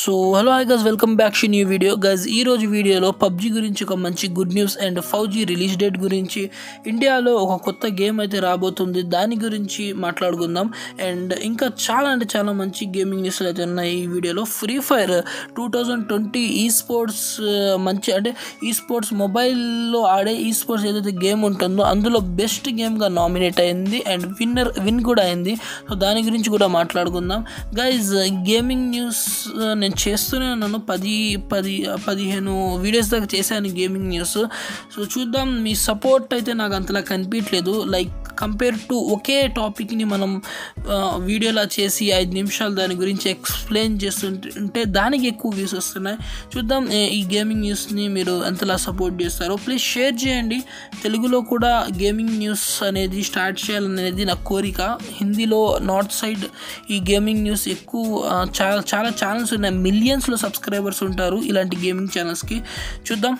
So hello hi guys welcome back to new video guys ఈ రోజు వీడియోలో PUBG గురించి ఒక మంచి good news and Fauji release date గురించి ఇండియాలో ఒక కొత్త గేమ్ అయితే రాబోతుంది దాని గురించి మాట్లాడుకుందాం అండ్ ఇంకా చాలా అంటే చాలా మంచి గేమింగ్ న్యూస్లు అయితే ఉన్నాయి ఈ వీడియోలో free fire two thousand twenty esports మంచి అంటే ఈ స్పోర్ట్స్ మొబైల్లో ఆడే ఈ స్పోర్ట్స్ ఏదైతే గేమ్ ఉంటుందో అందులో బెస్ట్ గేమ్గా నామినేట్ అయింది అండ్ విన్నర్ విన్ కూడా అయింది సో దాని గురించి కూడా మాట్లాడుకుందాం గైజ్ గేమింగ్ న్యూస్ నేను చేస్తూనే ఉన్నాను పది పది పదిహేను వీడియోస్ దాకా చేశాను గేమింగ్ న్యూస్ సో చూద్దాం మీ సపోర్ట్ అయితే నాకు అంతలా కనిపించట్లేదు లైక్ కంపేర్ టు ఒకే టాపిక్ని మనం వీడియోలా చేసి ఐదు నిమిషాలు దాని గురించి ఎక్స్ప్లెయిన్ చేస్తుంటే దానికి ఎక్కువ వ్యూస్ వస్తున్నాయి చూద్దాం ఏ- ఈ గేమింగ్ న్యూస్ని మీరు ఎంతలా సపోర్ట్ చేస్తారో ప్లీజ్ షేర్ చేయండి తెలుగులో కూడా గేమింగ్ న్యూస్ అనేది స్టార్ట్ చేయాలనేది నా కోరిక హిందీలో నార్త్ సైడ్ ఈ గేమింగ్ న్యూస్ ఎక్కువ ఆ, చాలా చాలా ఛానల్స్ ఉన్నాయి మిలియన్స్లో సబ్స్క్రైబర్స్ ఉంటారు ఇలాంటి గేమింగ్ ఛానల్స్కి చూద్దాం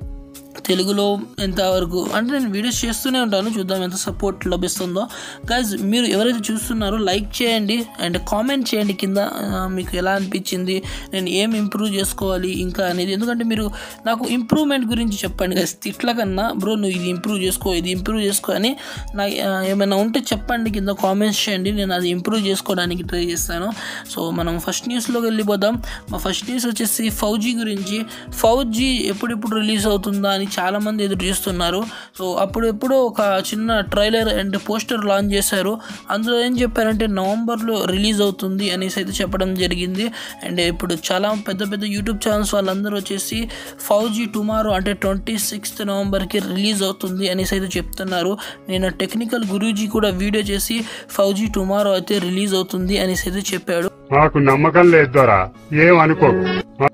తెలుగులో ఎంతవరకు అంటే నేను వీడియోస్ చేస్తూనే ఉంటాను చూద్దాం ఎంత సపోర్ట్ లభిస్తుందో గైజ్ మీరు ఎవరైతే చూస్తున్నారో లైక్ చేయండి అండ్ కామెంట్ చేయండి కింద ఆ, మీకు ఎలా అనిపించింది నేను ఏం ఇంప్రూవ్ చేసుకోవాలి ఇంకా అనేది ఎందుకంటే మీరు నాకు ఇంప్రూవ్మెంట్ గురించి చెప్పండి గైస్ తిట్ల కన్నా బ్రో నువ్వు ఇది ఇంప్రూవ్ చేసుకో ఇది ఇంప్రూవ్ చేసుకో అని నాకు ఆ, ఏమైనా ఉంటే చెప్పండి కింద కామెంట్స్ చేయండి నేను అది ఇంప్రూవ్ చేసుకోవడానికి ట్రై చేస్తాను సో మనం ఫస్ట్ న్యూస్లోకి వెళ్ళిపోదాం మా ఫస్ట్ న్యూస్ వచ్చేసి ఫౌజీ గురించి ఫౌజీ ఎప్పుడెప్పుడు రిలీజ్ అవుతుందా అని చాలామంది ఎదురు చూస్తున్నారు సో అప్పుడు ఎప్పుడో ఒక చిన్న ట్రైలర్ అండ్ పోస్టర్ లాంచ్ చేశారు అందులో ఏం చెప్పారంటే నవంబర్లో రిలీజ్ అవుతుంది అనేసి అయితే చెప్పడం జరిగింది అండ్ ఇప్పుడు చాలా పెద్ద పెద్ద యూట్యూబ్ ఛానల్స్ వాళ్ళందరూ వచ్చేసి ఫౌజీ టుమారో అంటే ట్వంటీ సిక్స్త్ నవంబర్కి రిలీజ్ అవుతుంది అనేసి అయితే చెప్తున్నారు నేను టెక్నికల్ గురూజీ కూడా వీడియో చేసి ఫౌజీ టుమారో అయితే రిలీజ్ అవుతుంది అనేసి అయితే చెప్పాడు నాకు నమ్మకం లేదు దొరా ఏం అనుకోకు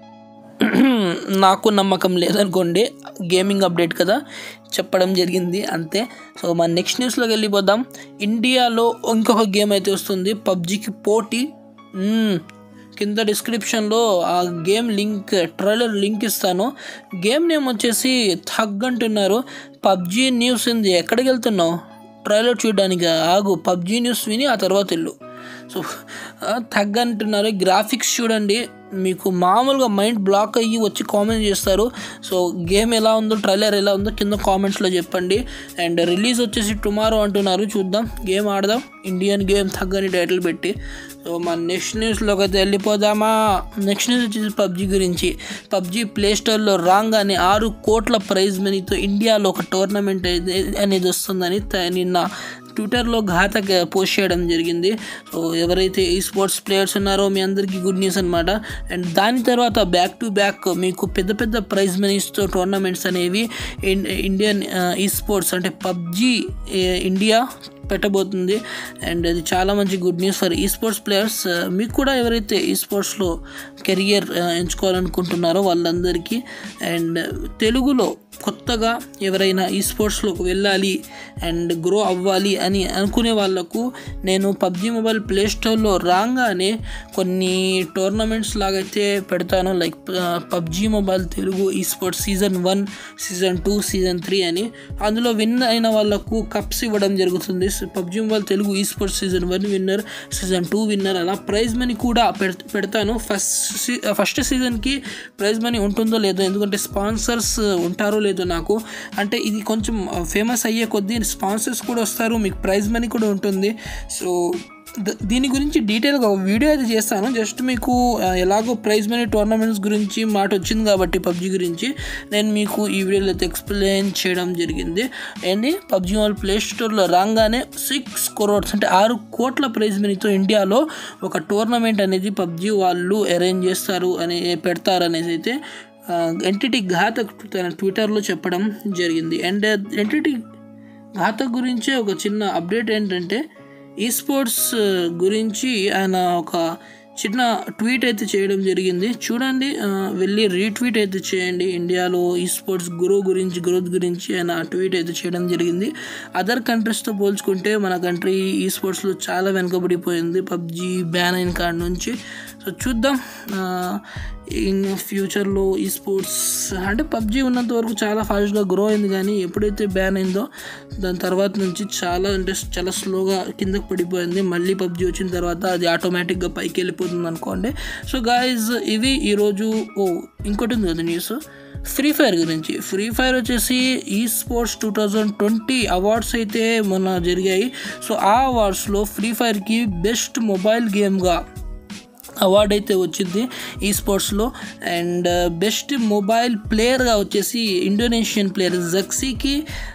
నాకు నమ్మకం లేదనుకోండి గేమింగ్ అప్డేట్ కదా చెప్పడం జరిగింది అంతే సో మన నెక్స్ట్ న్యూస్లోకి వెళ్ళిపోదాం ఇండియాలో ఇంకొక గేమ్ అయితే వస్తుంది పబ్జికి పోటీ మ్మ్. కింద డిస్క్రిప్షన్లో ఆ గేమ్ లింక్ ట్రైలర్ లింక్ ఇస్తాను గేమ్ నేమ్ వచ్చేసి థగ్ అంటున్నారు పబ్జీ న్యూస్ ఉంది ఎక్కడికి వెళ్తున్నావు ట్రైలర్ చూడడానికి ఆగు పబ్జీ న్యూస్ విని ఆ తర్వాత వెళ్ళు సో ఆ, తగ్గ అంటున్నారు గ్రాఫిక్స్ చూడండి మీకు మామూలుగా మైండ్ బ్లాక్ అయ్యి వచ్చి కామెంట్ చేస్తారు సో గేమ్ ఎలా ఉందో ట్రైలర్ ఎలా ఉందో కింద కామెంట్స్లో చెప్పండి అండ్ రిలీజ్ వచ్చేసి టుమారో అంటున్నారు చూద్దాం గేమ్ ఆడదాం ఇండియన్ గేమ్ తగ్గని టైటిల్ పెట్టి సో మన నెక్స్ట్ న్యూస్లోకి అయితే వెళ్ళిపోదామా నెక్స్ట్ న్యూస్ వచ్చేసి పబ్జీ గురించి పబ్జీ ప్లే స్టోర్లో రాగానే ఆరు కోట్ల ప్రైజ్ మనీతో ఇండియాలో ఒక టోర్నమెంట్ అనేది వస్తుందని త- నిన్న ట్విట్టర్లో ఘాతక పోస్ట్ చేయడం జరిగింది సో ఎవరైతే ఈ స్పోర్ట్స్ ప్లేయర్స్ ఉన్నారో మీ అందరికీ గుడ్ న్యూస్ అనమాట అండ్ దాని తర్వాత బ్యాక్ టు బ్యాక్ మీకు పెద్ద పెద్ద ప్రైజ్ మనీస్తో టోర్నమెంట్స్ అనేవి ఇన్- ఇండియన్ ఈ స్పోర్ట్స్ అంటే పబ్జీ ఇండియా పెట్టబోతుంది అండ్ అది చాలా మంచి good news for esports players మీకు కూడా ఎవరైతే ఈ స్పోర్ట్స్లో కెరియర్ ఎంచుకోవాలనుకుంటున్నారో వాళ్ళందరికీ అండ్ తెలుగులో కొత్తగా ఎవరైనా ఈ స్పోర్ట్స్లోకి వెళ్ళాలి అండ్ గ్రో అవ్వాలి అని అనుకునే వాళ్ళకు నేను పబ్జి మొబైల్ ప్లే స్టోర్లో రాగానే కొన్ని టోర్నమెంట్స్ లాగైతే పెడతాను like PUBG mobile Telugu esports season one season two season three అని అందులో విన్ అయిన వాళ్ళకు కప్స్ ఇవ్వడం జరుగుతుంది PUBG mobile Telugu esports season one winner season two winner అలా ప్రైజ్ మనీ కూడా పెడ్- పెడతాను ఫస్ట్ ఫస్ట్ సీజన్కి ప్రైజ్ మనీ ఉంటుందో లేదో ఎందుకంటే స్పాన్సర్స్ ఉంటారో లేదో నాకు అంటే ఇది కొంచెం ఫేమస్ అయ్యే కొద్దీ స్పాన్సర్స్ కూడా వస్తారు మీకు ప్రైజ్ మనీ కూడా ఉంటుంది సో ద- దీని గురించి డీటెయిల్గా ఒక వీడియో అయితే చేస్తాను జస్ట్ మీకు ఆ, ఎలాగో ప్రైజ్ మనీ టోర్నమెంట్స్ గురించి మాట వచ్చింది కాబట్టి పబ్జి గురించి నేను మీకు ఈ వీడియోలో అయితే ఎక్స్ప్లెయిన్ చేయడం జరిగింది ఏంటి పబ్జి వాళ్ళు ప్లే స్టోర్లో రాగానే సిక్స్ క్రోర్స్ అంటే ఆరు కోట్ల ప్రైజ్ మనీతో ఇండియాలో ఒక టోర్నమెంట్ అనేది పబ్జి వాళ్ళు అరేంజ్ చేస్తారు అని పెడతారు అనేసి అయితే ఎంటిటీ ఘాతక్ తన ట్విట్టర్లో చెప్పడం జరిగింది అండ్ ఎంటిటీ ఘాతక్ గురించి ఒక చిన్న అప్డేట్ ఏంటంటే ఈ స్పోర్ట్స్ గురించి ఆయన ఒక చిన్న ట్వీట్ అయితే చేయడం జరిగింది చూడండి ఆ, వెళ్ళి రీట్వీట్ అయితే చేయండి ఇండియాలో ఈ స్పోర్ట్స్ గ్రో గురించి గ్రోత్ గురించి ఆయన ట్వీట్ అయితే చేయడం జరిగింది అదర్ కంట్రీస్తో పోల్చుకుంటే మన కంట్రీ ఈ స్పోర్ట్స్లో చాలా వెనుకబడిపోయింది పబ్జి బ్యాన్ అయిన కాడ నుంచి సో సో చూద్దాం ఆ, ఇన్ ఫ్యూచర్లో ఈ స్పోర్ట్స్ అంటే పబ్జీ ఉన్నంత వరకు చాలా ఫాస్ట్గా గ్రో అయింది కానీ ఎప్పుడైతే బ్యాన్ అయిందో దాని తర్వాత నుంచి చాలా అంటే చాలా స్లోగా కిందకు పడిపోయింది మళ్ళీ పబ్జీ వచ్చిన తర్వాత అది ఆటోమేటిక్గా పైకి వెళ్ళిపోతుంది అనుకోండి సో గాయస్ ఇది ఈరోజు ఓ ఇంకోటి ఉంది కదా న్యూస్ ఫ్రీ ఫైర్ గురించి ఫ్రీ ఫైర్ వచ్చేసి esports two thousand twenty awards అయితే మొన్న జరిగాయి సో ఆ అవార్డ్స్లో ఫ్రీ ఫైర్కి బెస్ట్ మొబైల్ గేమ్గా అవార్డ్ అయితే వచ్చింది ఈ స్పోర్ట్స్లో అండ్ బెస్ట్ మొబైల్ ప్లేయర్గా వచ్చేసి ఇండోనేషియన్ ప్లేయర్ జక్సీకి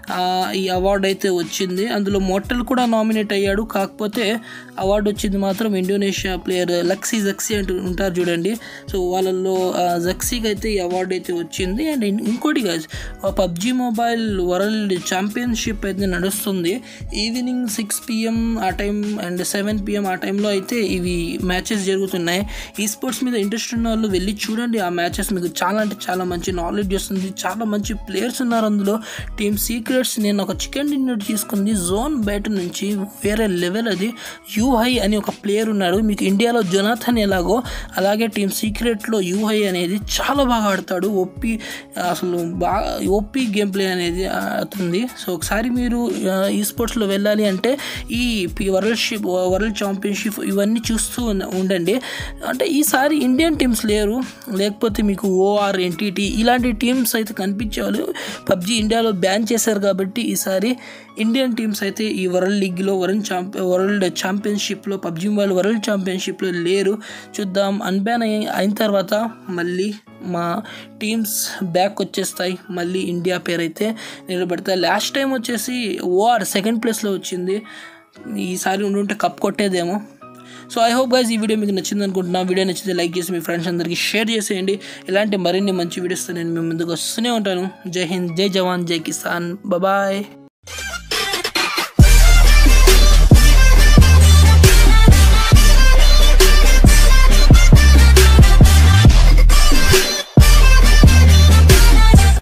ఈ అవార్డు అయితే వచ్చింది అందులో మోటల్ కూడా నామినేట్ అయ్యాడు కాకపోతే అవార్డు వచ్చింది మాత్రం ఇండోనేషియా ప్లేయర్ లక్సీ జక్సీ అంటూ ఉంటారు చూడండి సో వాళ్ళల్లో జక్సీకి అయితే ఈ అవార్డు అయితే వచ్చింది అండ్ ఇన్- ఇంకోటి గాజ్ పబ్జీ మొబైల్ వరల్డ్ ఛాంపియన్షిప్ అయితే నడుస్తుంది ఈవినింగ్ సిక్స్ పిఎం ఆ టైం అండ్ సెవెన్ పిఎం ఆ టైంలో అయితే ఇవి మ్యాచెస్ జరుగుతున్నాయి ఈ స్పోర్ట్స్ మీద ఇంట్రెస్ట్ ఉన్న వాళ్ళు వెళ్ళి చూడండి ఆ మ్యాచెస్ మీకు చాలా అంటే చాలా మంచి నాలెడ్జ్ వస్తుంది చాలా మంచి ప్లేయర్స్ ఉన్నారు అందులో టీమ్ సీక్రెట్స్ నేను ఒక చికెన్ డిన్నర్ తీసుకుంది జోన్ బయట నుంచి వేరే లెవెల్ అది యూహై అని ఒక ప్లేయర్ ఉన్నాడు మీకు ఇండియాలో జొనాథన్ ఎలాగో అలాగే టీమ్ సీక్రెట్లో యూహై అనేది చాలా బాగా ఆడతాడు ఓపీ అసలు బాగా ఓపీ గేమ్ ప్లే అనేది అవుతుంది సో ఒకసారి మీరు ఆ, ఈ స్పోర్ట్స్లో వెళ్ళాలి అంటే ఈ వరల్డ్ షిప్ వరల్డ్ ఛాంపియన్షిప్ ఇవన్నీ చూస్తూ ఉన్న- ఉండండి అంటే ఈసారి ఇండియన్ టీమ్స్ లేరు లేకపోతే మీకు ఓఆర్ ఎన్టీటీ ఇలాంటి టీమ్స్ అయితే కనిపించేవాళ్ళు పబ్జీ ఇండియాలో బ్యాన్ చేశారు కాబట్టి ఈసారి ఇండియన్ టీమ్స్ అయితే ఈ వరల్డ్ లీగ్లో వరల్డ్ ఛాంపి వరల్డ్ ఛాంపియన్షిప్లో పబ్జీ వాళ్ళు వరల్డ్ ఛాంపియన్షిప్లో లేరు చూద్దాం అన్బ్యాన్ అయి అయిన తర్వాత మళ్ళీ మా టీమ్స్ బ్యాక్ వచ్చేస్తాయి మళ్ళీ ఇండియా పేరు అయితే నిలబెడతాయి లాస్ట్ టైం వచ్చేసి ఓఆర్ సెకండ్ ప్లేస్లో వచ్చింది ఈసారి ఉండుంటే కప్ కొట్టేదేమో సో ఐ హోప్ గైస్ ఈ వీడియో మీకు నచ్చింది అనుకుంటున్నా వీడియో నచ్చితే లైక్ చేసి మీ ఫ్రెండ్స్ అందరికీ షేర్ చేసేయండి ఇలాంటి మరిన్ని మంచి వీడియోస్తో నేను మీ ముందుకు వస్తూనే ఉంటాను జై హింద్ జై జవాన్ జై కిసాన్ బాయ్